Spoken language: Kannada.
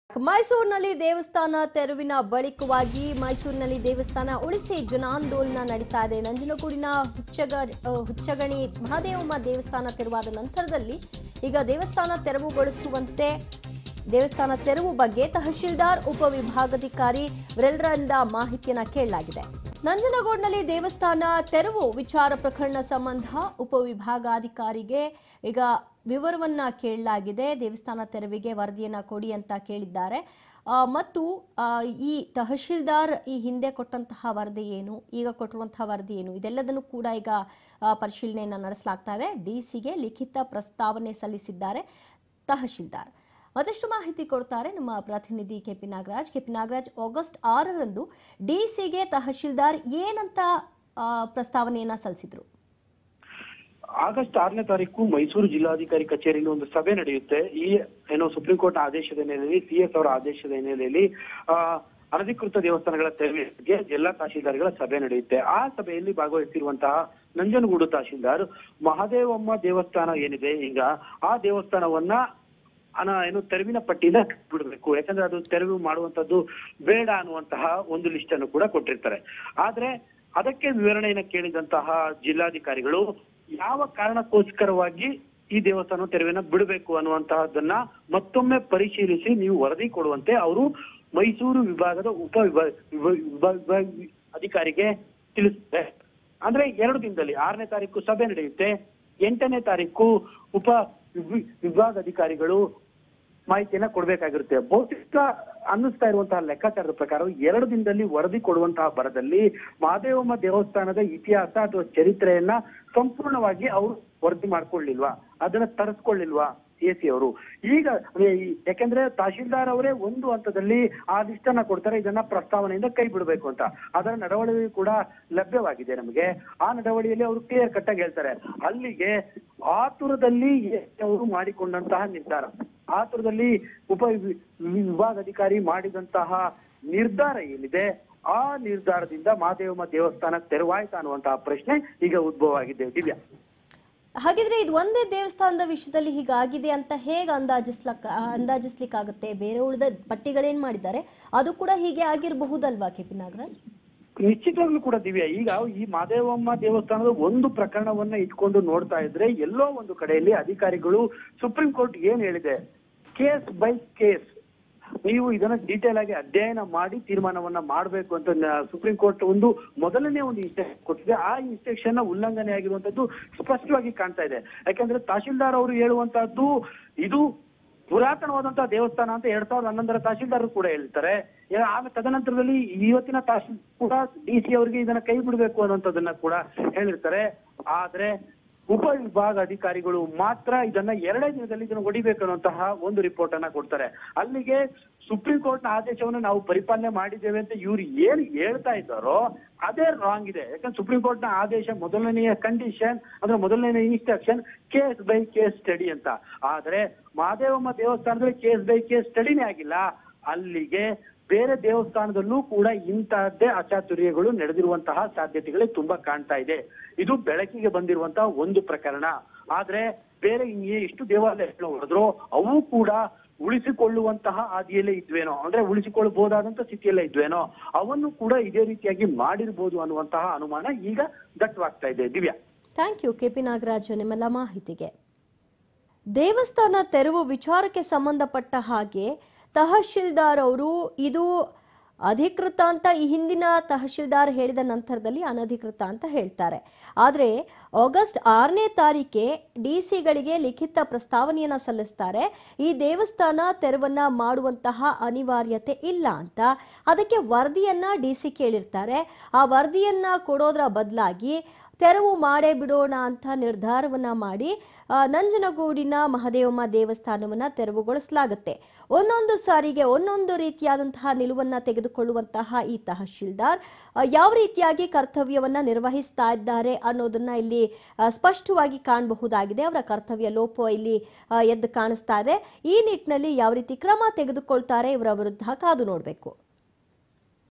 ಮೈಸೂರಿನಲ್ಲಿ ದೇವಸ್ಥಾನ ತೆರವಿನ ಬಳಿಕವಾಗಿ ಮೈಸೂರಿನಲ್ಲಿ ದೇವಸ್ಥಾನ ಉಳಿಸಿ ಜನಾಂದೋಲನ ನಡೀತಾ ಇದೆ ನಂಜನಗೂಡಿನ ಹುಚ್ಚಗ ಆ, ಹುಚ್ಚಗಣಿ ಮಹಾದೇವಮ್ಮ ದೇವಸ್ಥಾನ ತೆರವಾದ ನಂತರದಲ್ಲಿ ಈಗ ದೇವಸ್ಥಾನ ತೆರವುಗೊಳಿಸುವಂತೆ ದೇವಸ್ಥಾನ ತೆರವು ಬಗ್ಗೆ ತಹಶೀಲ್ದಾರ್ ಉಪವಿಭಾಗಾಧಿಕಾರಿ ಇವರೆಲ್ಲರಿಂದ ಮಾಹಿತಿಯನ್ನ ಕೇಳಲಾಗಿದೆ ನಂಜನಗೂಡಿನಲ್ಲಿ ದೇವಸ್ಥಾನ ತೆರವು ವಿಚಾರ ಪ್ರಕರಣ ಸಂಬಂಧ ಉಪವಿಭಾಗಾಧಿಕಾರಿಗೆ ಈಗ ವಿವರವನ್ನ ಕೇಳಲಾಗಿದೆ ದೇವಸ್ಥಾನ ತೆರವಿಗೆ ವರದಿಯನ್ನ ಕೊಡಿ ಅಂತ ಕೇಳಿದ್ದಾರೆ ಆ, ಮತ್ತು ಆ, ಈ ತಹಶೀಲ್ದಾರ್ ಈ ಹಿಂದೆ ಕೊಟ್ಟಂತಹ ವರದಿ ಏನು ಈಗ ಕೊಟ್ಟಿರುವಂತಹ ವರದಿ ಏನು ಇದೆಲ್ಲದನ್ನು ಕೂಡ ಈಗ ಆ, ಪರಿಶೀಲನೆಯನ್ನ ನಡೆಸಲಾಗ್ತಾ ಇದೆ ಡಿಸಿಗೆ ಲಿಖಿತ ಪ್ರಸ್ತಾವನೆ ಸಲ್ಲಿಸಿದ್ದಾರೆ ತಹಶೀಲ್ದಾರ್ ಮತ್ತಷ್ಟು ಮಾಹಿತಿ ಕೊಡ್ತಾರೆ ನಮ್ಮ ಪ್ರತಿನಿಧಿ KP Nagaraj KP Nagaraj August ಆರರಂದು ಡಿಸಿಗೆ ತಹಶೀಲ್ದಾರ್ ಏನಂತ ಆ, ಪ್ರಸ್ತಾವನೆಯನ್ನ ಸಲ್ಲಿಸಿದ್ರು ಆಗಸ್ಟ್ ಆರನೇ ತಾರೀಕು ಮೈಸೂರು ಜಿಲ್ಲಾಧಿಕಾರಿ ಕಚೇರಿಯಲ್ಲಿ ಒಂದು ಸಭೆ ನಡೆಯುತ್ತೆ ಈ ಏನೋ ಸುಪ್ರೀಂ ಕೋರ್ಟ್ ಆದೇಶದ ಹಿನ್ನೆಲೆಯಲ್ಲಿ ಸಿ ಎಸ್ ಅವರ ಆದೇಶದ ಹಿನ್ನೆಲೆಯಲ್ಲಿ ಆ ಅನಧಿಕೃತ ದೇವಸ್ಥಾನಗಳ ತೆರವಿಗೆ ಜಿಲ್ಲಾ ತಹಶೀಲ್ದಾರ್ಗಳ ಸಭೆ ನಡೆಯುತ್ತೆ ಆ ಸಭೆಯಲ್ಲಿ ಭಾಗವಹಿಸಿರುವಂತಹ ನಂಜನಗೂಡು ತಹಶೀಲ್ದಾರ್ ಮಹಾದೇವಮ್ಮ ದೇವಸ್ಥಾನ ಏನಿದೆ ಈಗ ಆ ದೇವಸ್ಥಾನವನ್ನ ಅನ ಏನು ತೆರವಿನ ಪಟ್ಟಿನ ಬಿಡಬೇಕು ಯಾಕಂದ್ರೆ ಅದು ತೆರವು ಮಾಡುವಂತದ್ದು ಬೇಡ ಅನ್ನುವಂತಹ ಒಂದು ಲಿಸ್ಟ್ ಅನ್ನು ಕೂಡ ಕೊಟ್ಟಿರ್ತಾರೆ ಆದ್ರೆ ಅದಕ್ಕೆ ವಿವರಣೆಯನ್ನ ಕೇಳಿದಂತಹ ಜಿಲ್ಲಾಧಿಕಾರಿಗಳು ಯಾವ ಕಾರಣಕ್ಕೋಸ್ಕರವಾಗಿ ಈ ದೇವಸ್ಥಾನ ತೆರವಿನ ಬಿಡಬೇಕು ಅನ್ನುವಂತಹದ್ದನ್ನ ಮತ್ತೊಮ್ಮೆ ಪರಿಶೀಲಿಸಿ ನೀವು ವರದಿ ಕೊಡುವಂತೆ ಅವರು ಮೈಸೂರು ವಿಭಾಗದ ಉಪ ವಿಭಾಗ ವಿಭ- ವಿಭಾಗ ವಿಭಾಗ ಅಧಿಕಾರಿಗೆ ತಿಳಿಸಿದೆ ಅಂದ್ರೆ ಎರಡು ದಿನದಲ್ಲಿ ಆರನೇ ತಾರೀಕು ಸಭೆ ನಡೆಯುತ್ತೆ ಎಂಟನೇ ತಾರೀಕು ಉಪ ವಿಭ- ವಿಭಾಗಾಧಿಕಾರಿಗಳು ಮಾಹಿತಿಯನ್ನ ಕೊಡ್ಬೇಕಾಗಿರುತ್ತೆ ಬಹುತೇಕ ಅನ್ನಿಸ್ತಾ ಇರುವಂತಹ ಲೆಕ್ಕಾಚಾರದ ಪ್ರಕಾರ ಎರಡು ದಿನದಲ್ಲಿ ವರದಿ ಕೊಡುವಂತಹ ಬರದಲ್ಲಿ ಮಹಾದೇವಮ್ಮ ದೇವಸ್ಥಾನದ ಇತಿಹಾಸ ಅಥವಾ ಚರಿತ್ರೆಯನ್ನ ಸಂಪೂರ್ಣವಾಗಿ ಅವರು ವರದಿ ಮಾಡ್ಕೊಳ್ಳಿಲ್ವಾ ಅದನ್ನ ತರಿಸ್ಕೊಳ್ಳಿಲ್ವಾ ಎ ಸಿ ಅವರು ಈಗ ಅದೇ ಈ- ಯಾಕೆಂದ್ರೆ ತಹಶೀಲ್ದಾರ್ ಅವರೇ ಒಂದು ಹಂತದಲ್ಲಿ ಆ ಲಿಸ್ಟ್ ಅನ್ನ ಕೊಡ್ತಾರೆ ಇದನ್ನ ಪ್ರಸ್ತಾವನೆಯಿಂದ ಕೈ ಬಿಡಬೇಕು ಅಂತ ಅದರ ನಡವಳಿಕೆ ಕೂಡ ಲಭ್ಯವಾಗಿದೆ ನಮಗೆ ಆ ನಡವಳಿಯಲ್ಲಿ ಅವರು ಕ್ಲಿಯರ್ ಕಟ್ ಆಗಿ ಹೇಳ್ತಾರೆ ಅಲ್ಲಿಗೆ ಆತುರದಲ್ಲಿ ಅವರು ಮಾಡಿಕೊಂಡಂತಹ ನಿರ್ಧಾರ ಆತುರದಲ್ಲಿ ಉಪ ವಿ- ವಿಭಾಗಾಧಿಕಾರಿ ಮಾಡಿದಂತಹ ನಿರ್ಧಾರ ಏನಿದೆ ಆ ನಿರ್ಧಾರದಿಂದ ಮಹಾದೇವಮ್ಮ ದೇವಸ್ಥಾನ ತೆರವಾಯ್ತಾ ಅನ್ನುವಂತಹ ಪ್ರಶ್ನೆ ಈಗ ಉದ್ಭವ ಆಗಿದೆ ದಿವ್ಯಾ ಹಾಗಿದ್ರೆ ಇದು ಒಂದೇ ದೇವಸ್ಥಾನದ ವಿಷಯದಲ್ಲಿ ಹೀಗಾಗಿದೆ ಅಂತ ಹೇಗೆ ಅಂದಾಜಿಸ್ಲಕ್ ಅಂದಾಜಿಸ್ಲಿಕ್ಕಾಗುತ್ತೆ ಬೇರೆ ಉಳಿದ ಪಟ್ಟಿಗಳೇನ್ ಮಾಡಿದ್ದಾರೆ ಅದು ಕೂಡ ಹೀಗೆ ಆಗಿರಬಹುದಲ್ವಾ ಕೆಪಿ ನಾಗರಾಜ್ ನಿಶ್ಚಿತವಾಗ್ಲೂ ಕೂಡ ದಿವ್ಯಾ ಈಗ ಈ ಮಾದೇವಮ್ಮ ದೇವಸ್ಥಾನದ ಒಂದು ಪ್ರಕರಣವನ್ನ ಇಟ್ಕೊಂಡು ನೋಡ್ತಾ ಇದ್ರೆ ಎಲ್ಲೋ ಒಂದು ಕಡೆಯಲ್ಲಿ ಅಧಿಕಾರಿಗಳು ಸುಪ್ರೀಂ ಕೋರ್ಟ್ ಏನ್ ಹೇಳಿದೆ ಕೇಸ್ ಬೈ ಕೇಸ್ ನೀವು ಇದನ್ನ ಡೀಟೇಲ್ ಆಗಿ ಅಧ್ಯಯನ ಮಾಡಿ ತೀರ್ಮಾನವನ್ನ ಮಾಡಬೇಕು ಅಂತ ನ- ಸುಪ್ರೀಂ ಕೋರ್ಟ್ ಒಂದು ಮೊದಲನೇ ಒಂದು ಇನ್ಸ್ಟ್ರಕ್ಷನ್ ಕೊಟ್ಟಿದೆ ಆ ಇನ್ಸ್ಟ್ರಕ್ಷನ್ ನ ಉಲ್ಲಂಘನೆ ಆಗಿರುವಂತದ್ದು ಸ್ಪಷ್ಟವಾಗಿ ಕಾಣ್ತಾ ಇದೆ ಯಾಕಂದ್ರೆ ತಹಶೀಲ್ದಾರ್ ಅವರು ಹೇಳುವಂತಹದ್ದು ಇದು ಪುರಾತನವಾದಂತಹ ದೇವಸ್ಥಾನ ಅಂತ ಎರಡ್ ಸಾವಿರದ ಹನ್ನೊಂದರ ತಹಶೀಲ್ದಾರ್ ಕೂಡ ಹೇಳ್ತಾರೆ ಯಾ- ಆಮೇಲೆ ತದನಂತರದಲ್ಲಿ ಇವತ್ತಿನ ತಹಶೀಲ್ ಕೂಡ ಡಿ ಸಿ ಅವರಿಗೆ ಇದನ್ನ ಕೈ ಬಿಡಬೇಕು ಅನ್ನುವಂಥದ್ದನ್ನ ಕೂಡ ಹೇಳಿರ್ತಾರೆ ಆದ್ರೆ ಉಪ ವಿಭಾಗ ಅಧಿಕಾರಿಗಳು ಮಾತ್ರ ಇದನ್ನ ಎರಡೇ ದಿನದಲ್ಲಿ ಇದನ್ನ ಹೊಡಿಬೇಕು ಅನ್ನುವಂತಹ ಒಂದು ರಿಪೋರ್ಟ್ ಅನ್ನ ಕೊಡ್ತಾರೆ ಅಲ್ಲಿಗೆ ಸುಪ್ರೀಂ ಕೋರ್ಟ್ ನ ಆದೇಶವನ್ನು ನಾವು ಪರಿಪಾಲನೆ ಮಾಡಿದ್ದೇವೆ ಅಂತ ಇವ್ರು ಏನ್ ಹೇಳ್ತಾ ಇದ್ದಾರೋ ಅದೇ ರಾಂಗ್ ಇದೆ ಯಾಕಂದ್ರೆ ಸುಪ್ರೀಂ ಕೋರ್ಟ್ ನ ಆದೇಶ ಮೊದಲನೆಯ ಕಂಡೀಷನ್ ಅಂದ್ರೆ ಮೊದಲನೇ instruction case by case study ಅಂತ ಆದ್ರೆ ಮಹಾದೇವಮ್ಮ ದೇವಸ್ಥಾನದಲ್ಲಿ ಕೇಸ್ ಬೈ ಕೇಸ್ ಸ್ಟಡಿನೇ ಆಗಿಲ್ಲ ಅಲ್ಲಿಗೆ ಬೇರೆ ದೇವಸ್ಥಾನದಲ್ಲೂ ಕೂಡ ಇಂತಹದ್ದೇ ಅಚಾತುರ್ಯಗಳು ನಡೆದಿರುವಂತಹ ಸಾಧ್ಯತೆಗಳೇ ತುಂಬಾ ಕಾಣ್ತಾ ಇದೆ ಇದು ಬೆಳಕಿಗೆ ಬಂದಿರುವಂತಹ ಒಂದು ಪ್ರಕರಣ ಆದ್ರೆ ಬೇರೆ ಇನ್ನೇ ಎಷ್ಟು ದೇವಾಲಯಗಳು ಹೊಡೆದ್ರು ಅವು ಕೂಡ ಉಳಿಸಿಕೊಳ್ಳುವಂತಹ ಹಾದಿಯಲ್ಲೇ ಇದ್ವೇನೋ ಅಂದ್ರೆ ಉಳಿಸಿಕೊಳ್ಳಬಹುದಾದಂತ ಸ್ಥಿತಿಯಲ್ಲೇ ಇದ್ವೇನೋ ಅವನ್ನು ಕೂಡ ಇದೇ ರೀತಿಯಾಗಿ ಮಾಡಿರ್ಬೋದು ಅನ್ನುವಂತಹ ಅನುಮಾನ ಈಗ ದಟ್ಟವಾಗ್ತಾ ಇದೆ Divya thank you KP Nagaraj ನಿಮ್ಮೆಲ್ಲ ಮಾಹಿತಿಗೆ ದೇವಸ್ಥಾನ ತೆರವು ವಿಚಾರಕ್ಕೆ ಸಂಬಂಧಪಟ್ಟ ಹಾಗೆ ತಹಶೀಲ್ದಾರ್ ಅವರು ಇದು ಅಧಿಕೃತ ಅಂತ ಈ ಹಿಂದಿನ ತಹಶೀಲ್ದಾರ್ ಹೇಳಿದ ನಂತರದಲ್ಲಿ ಅನಧಿಕೃತ ಅಂತ ಹೇಳ್ತಾರೆ ಆದರೆ ಆಗಸ್ಟ್ ಆರನೇ ತಾರೀಕೆ ಡಿ ಸಿಗಳಿಗೆ ಲಿಖಿತ ಪ್ರಸ್ತಾವನೆಯನ್ನ ಸಲ್ಲಿಸ್ತಾರೆ ಈ ದೇವಸ್ಥಾನ ತೆರವನ್ನ ಮಾಡುವಂತಹ ಅನಿವಾರ್ಯತೆ ಇಲ್ಲ ಅಂತ ಅದಕ್ಕೆ ವರದಿಯನ್ನ ಡಿ ಸಿ ಕೇಳಿರ್ತಾರೆ ಆ ವರದಿಯನ್ನ ಕೊಡೋದ್ರ ಬದಲಾಗಿ ತೆರವು ಮಾಡೇ ಬಿಡೋಣ ಅಂತ ನಿರ್ಧಾರವನ್ನ ಮಾಡಿ ಆ, ನಂಜನಗೂಡಿನ ಮಹದೇವಮ್ಮ ದೇವಸ್ಥಾನವನ್ನ ತೆರವುಗೊಳಿಸಲಾಗುತ್ತೆ ಒಂದೊಂದು ಸಾರಿಗೆ ಒಂದೊಂದು ರೀತಿಯಾದಂತಹ ನಿಲುವನ್ನ ತೆಗೆದುಕೊಳ್ಳುವಂತಹ ಈ ತಹಶೀಲ್ದಾರ್ ಆ, ಯಾವ ರೀತಿಯಾಗಿ ಕರ್ತವ್ಯವನ್ನ ನಿರ್ವಹಿಸ್ತಾ ಇದ್ದಾರೆ ಅನ್ನೋದನ್ನ ಇಲ್ಲಿ ಆ, ಸ್ಪಷ್ಟವಾಗಿ ಕಾಣಬಹುದಾಗಿದೆ ಅವರ ಕರ್ತವ್ಯ ಲೋಪ ಇಲ್ಲಿ ಆ, ಎದ್ದು ಕಾಣಿಸ್ತಾ ಇದೆ ಈ ನಿಟ್ಟಿನಲ್ಲಿ ಯಾವ ರೀತಿ ಕ್ರಮ ತೆಗೆದುಕೊಳ್ತಾರೆ ಇವರ ವಿರುದ್ಧ ಕಾದು ನೋಡಬೇಕು